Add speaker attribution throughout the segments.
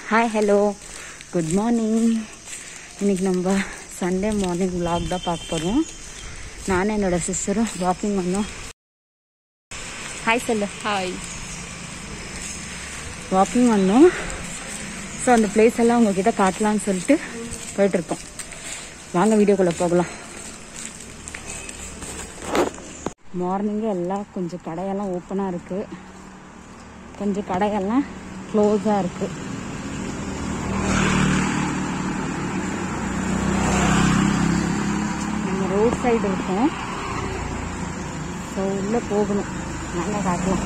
Speaker 1: hi hello good morning இன்னைக்கு நம்ம Sunday morning vlog தான் பார்க்க போகிறோம் நானும் என்னோட சிஸ்டரும் வாக்கிங் வந்தோம் ஹாய் சொல்லு
Speaker 2: ஹாய்
Speaker 1: வாக்கிங் வந்தோம் ஸோ அந்த பிளேஸ் எல்லாம் உங்ககிட்ட காட்டலாம்னு சொல்லிட்டு போயிட்டுருக்கோம் வாங்க வீடியோக்குள்ளே போகலாம் மார்னிங்கே எல்லாம் கொஞ்சம் கடையெல்லாம் ஓப்பனாக இருக்குது கொஞ்சம் கடையெல்லாம் க்ளோஸாக இருக்குது நம்ம ரோட் சைடு இருக்கோம் ஸோ உள்ளே போகணும் நல்லா காட்டலாம்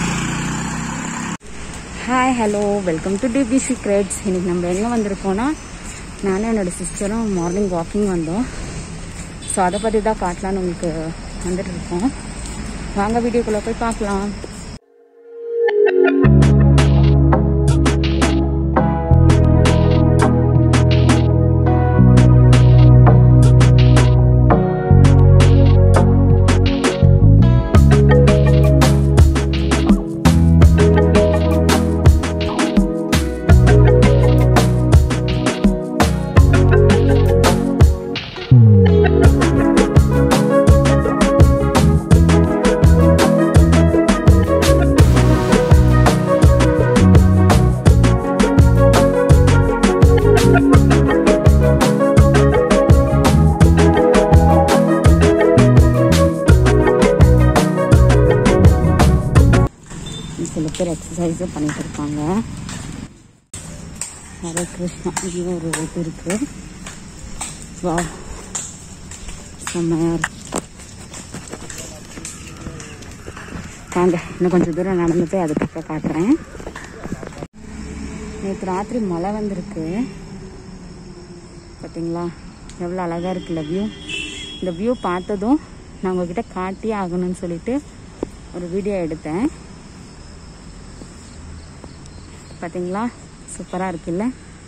Speaker 1: hi hello welcome to DP secrets இன்னைக்கு நம்ம எங்கே வந்திருக்கோம்னா நானும் என்னோட சிஸ்டரும் மார்னிங் வாக்கிங் வந்தோம் ஸோ அதை பற்றி தான் காட்டலான்னு உங்களுக்கு வந்துட்டு இருக்கோம் வாங்க வீடியோக்குள்ளே போய் பார்க்கலாம் சில பேர் எக்ஸசைஸும் பண்ணிட்டு இருக்காங்க ஹரே கிருஷ்ணா இங்கேயும் ஒரு ரோட்டு இருக்கு வா செம்மையா இருக்கு வாங்க இன்னும் கொஞ்சம் தூரம் நடந்து போய் அதுக்கப்புறம் காட்டுறேன் நேற்று ராத்திரி மழை வந்திருக்கு பார்த்தீங்களா எவ்வளோ அழகாக இருக்குல்ல வியூ இந்த வியூ பார்த்ததும் நான் உங்ககிட்ட காட்டியே ஆகணும்னு சொல்லிட்டு ஒரு வீடியோ எடுத்தேன் பார்த்தீங்களா சூப்பராக இருக்குல்ல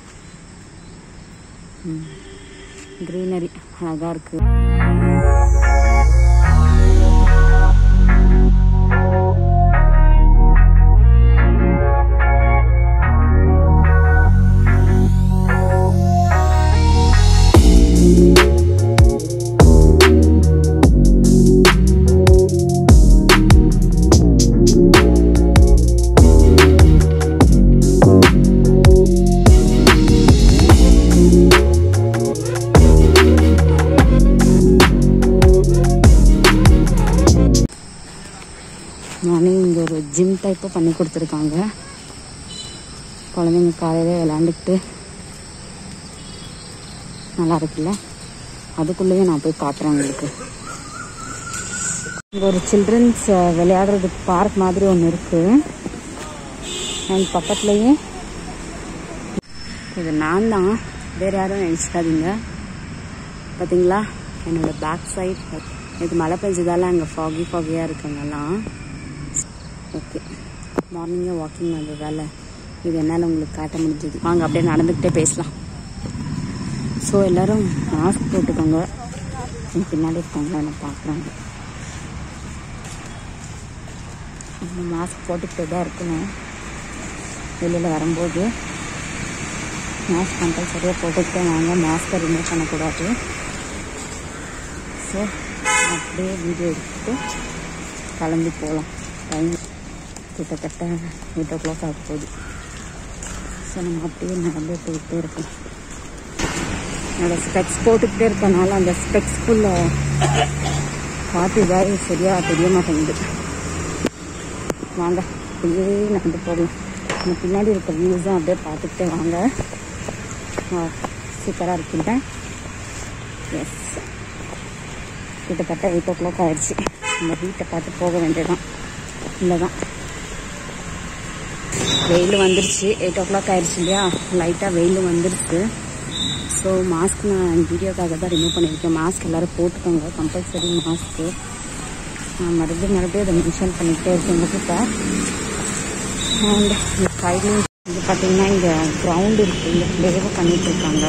Speaker 1: க்ரீனரி அழகாக இருக்கு மார்னிங் இங்கே ஒரு ஜிம் டைப்பு பண்ணி கொடுத்துருக்காங்க குழந்தைங்க காலையில் விளாண்டுக்கிட்டு நல்லா இருக்குல்ல அதுக்குள்ளேயே நான் போய் காட்டுறேன் உங்களுக்கு இங்கே ஒரு சில்ட்ரன்ஸ் விளையாடுறதுக்கு பார்க் மாதிரி ஒன்று இருக்குது அண்ட் பக்கத்துலேயே இது நான் தான் வேறு யாரும் நினச்சிக்காதீங்க பார்த்தீங்களா என்னோட பேக் சைட் இது மழை பெஞ்சதால அங்கே ஃபாகி ஃபாகியாக இருக்குங்கெல்லாம் ஓகே மார்னிங்கே வாக்கிங் வந்ததால் இது என்னால் உங்களுக்கு காட்ட முடிஞ்சது வாங்க அப்படியே நடந்துக்கிட்டே பேசலாம் ஸோ எல்லோரும் மாஸ்க் போட்டுக்கோங்க என் பின்னாடி இருக்கவங்கள நான் பார்க்குறாங்க நம்ம மாஸ்க் போட்டுக்கிட்டே தான் இருக்கணும் வெளியில் வரும்போது மாஸ்க் கம்பல்சரியாக போட்டுக்கிட்டே வாங்க மாஸ்க்கை ரிமூவ் பண்ணக்கூடாது ஸோ அப்படியே வீடியோ எடுத்துட்டு கிளம்பி போகலாம் டைம் கிட்டத்தட்ட எயிட் ஓ கிளாக் ஆக போகுது ஸோ நம்ம அப்படியே நடந்து போயிட்டே இருக்கோம் என்னோடய ஸ்பெக்ஸ் போட்டுக்கிட்டே இருக்கனால அந்த ஸ்பெக்ஸ்குள்ள காற்று இதாக சரியாக தெரிய மாட்டேங்குது வாங்க அப்படியே நடந்து போகலாம் நம்ம பின்னாடி இருக்க வியூஸும் அப்படியே பார்த்துக்கிட்டே வாங்க சூப்பராக இருக்குல்ல எஸ் கிட்டத்தட்ட எயிட் ஓ கிளாக் ஆயிடுச்சு நம்ம வீட்டை பார்த்து போக வேண்டியதான் இல்லை தான் வெயில் வந்துருச்சு எயிட் ஓ கிளாக் ஆயிடுச்சு இல்லையா லைட்டாக வெயில் வந்துருச்சு ஸோ மாஸ்க் நான் வீடியோக்காக தான் ரிமூவ் பண்ணியிருக்கேன் மாஸ்க் எல்லோரும் போட்டுக்கோங்க கம்பல்சரி மாஸ்க்கு நான் மறுபடியும் மறுபடியும் அதை மென்ஷன் பண்ணிக்கிட்டே இருக்கேன் உங்ககிட்ட அண்ட் இந்த சைட்லையும் இது பார்த்தீங்கன்னா இங்கே கிரவுண்ட் இருக்குது இங்கே ப்ளேவை பண்ணிட்டு இருக்காங்க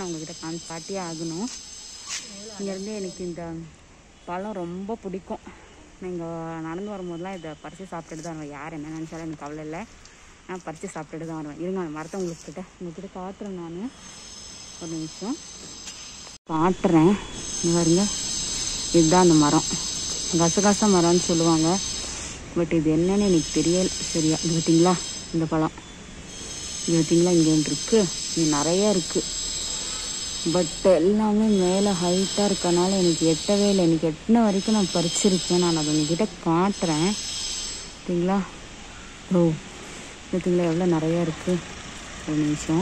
Speaker 1: நான் உங்ககிட்ட காமி காட்டியே ஆகணும் இங்கேருந்து எனக்கு இந்த பழம் ரொம்ப பிடிக்கும் நீங்கள் நடந்து வரும்போதெல்லாம் இதை பறித்து சாப்பிட்டுட்டு தான் வருவேன் யார் என்ன நினச்சாலும் எனக்கு கவலை இல்லை நான் பறித்து சாப்பிட்டுட்டு தான் வருவேன் இருங்க அந்த மரத்தை உங்கள்கிட்ட உங்ககிட்ட காட்டுறேன் நான் ஒரு நிமிஷம் காட்டுறேன் இங்க பாருங்க இதுதான் அந்த மரம் கசகச மரம்னு சொல்லுவாங்க பட் இது என்னன்னு எனக்கு தெரியல சரியா இது பார்த்தீங்களா இந்த பழம் இது பார்த்தீங்களா இங்கே ஒன்று இருக்கு இங்கே நிறைய இருக்கு பட் எல்லாமே மேலே ஹைட்டாக இருக்கனால எனக்கு எட்டவே இல்லை எனக்கு எட்டின வரைக்கும் நான் பறிச்சிருக்கேன் நான் அதை உங்ககிட்ட காட்டுறேன் பார்த்தீங்களா ஓ பார்த்தீங்களா எவ்வளோ நிறையா இருக்கு ஒரு நிமிஷம்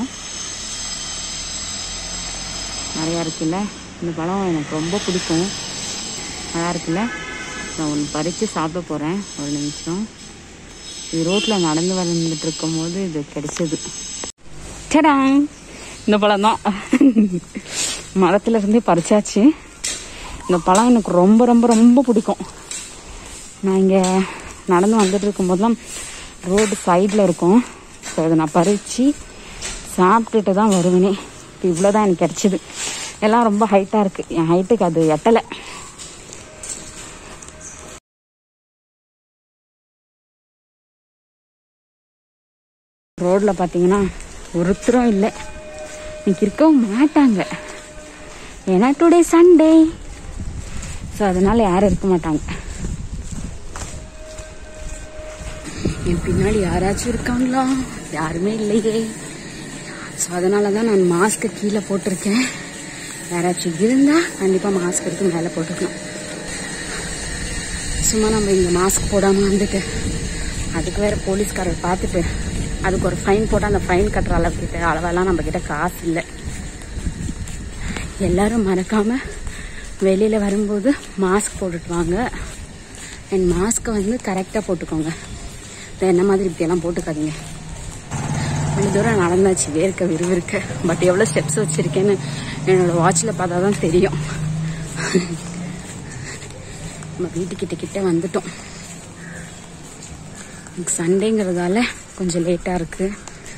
Speaker 1: நிறையா இருக்குல்ல இந்த பழம் எனக்கு ரொம்ப பிடிக்கும் நல்லா இருக்குல்ல நான் ஒன்று பறித்து சாப்பிட போகிறேன் ஒரு நிமிஷம் இது ரோட்டில் நடந்து வந்துட்டு இருக்கும்போது இது கிடைச்சது டடாங் இந்த பழம் தான் மரத்துல இருந்தே பறிச்சாச்சு இந்த பழம் எனக்கு ரொம்ப ரொம்ப ரொம்ப பிடிக்கும் நான் இங்கே நடந்து வந்துட்டு இருக்கும்போதெல்லாம் ரோடு சைடில் இருக்கும் ஸோ அதை நான் பறித்து சாப்பிட்டுட்டு தான் வருவேனே இப்போ இவ்வளோ தான் எனக்கு கிடச்சிது எல்லாம் ரொம்ப ஹைட்டாக இருக்குது என் ஹைட்டுக்கு அது எட்டலை ரோட்டில் பார்த்தீங்கன்னா ஒருத்தரும் இல்லை இன்னைக்கு இருக்கவும் மாட்டாங்க ஏன்னா டுடே சண்டே ஸோ அதனால யாரும் இருக்க மாட்டாங்க என் பின்னாடி யாராச்சும் இருக்காங்களா யாருமே இல்லையே ஸோ அதனால தான் நான் மாஸ்க்கு கீழே போட்டிருக்கேன் யாராச்சும் இருந்தால் கண்டிப்பாக மாஸ்க் எடுத்து மேலே போட்டுக்கணும் சும்மா நம்ம இங்கே மாஸ்க் போடாமல் வந்துட்டு அதுக்கு வேற போலீஸ்காரர் பார்த்துட்டு அதுக்கு ஒரு ஃபைன் போட்டால் அந்த ஃபைன் கட்டுற அளவுக்கு அளவெல்லாம் நம்ம கிட்ட காசு இல்லை எல்லாரும் மறக்காம வெளியில வரும்போது மாஸ்க் போட்டுட்டு வாங்க அண்ட் மாஸ்க்கை வந்து கரெக்டாக போட்டுக்கோங்க இப்போ என்ன மாதிரி இப்படியெல்லாம் போட்டுக்காதீங்க கொஞ்ச தூரம் நடந்தாச்சு வேர்க்க விறுவிறுக்க பட் எவ்வளோ ஸ்டெப்ஸ் வச்சிருக்கேன்னு என்னோட வாட்சில் பார்த்தா தான் தெரியும் நம்ம வீட்டுக்கிட்ட கிட்ட வந்துட்டோம் இன்னைக்கு சண்டேங்கிறதால கொஞ்சம் லேட்டாக இருக்குது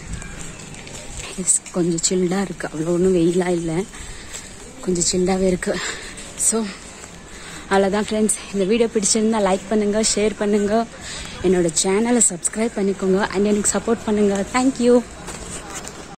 Speaker 1: எஸ் கொஞ்சம் சில்டாக இருக்குது அவ்வளோ ஒன்றும் வெயிலாக இல்லை கொஞ்சம் சில்டாகவே இருக்குது ஸோ அவ்வளோதான் ஃப்ரெண்ட்ஸ் இந்த வீடியோ பிடிச்சிருந்தா லைக் பண்ணுங்கள் ஷேர் பண்ணுங்கள் என்னோட சேனலை சப்ஸ்கிரைப் பண்ணிக்கோங்க அண்ட் எனக்கு சப்போர்ட் பண்ணுங்கள் தேங்க்யூ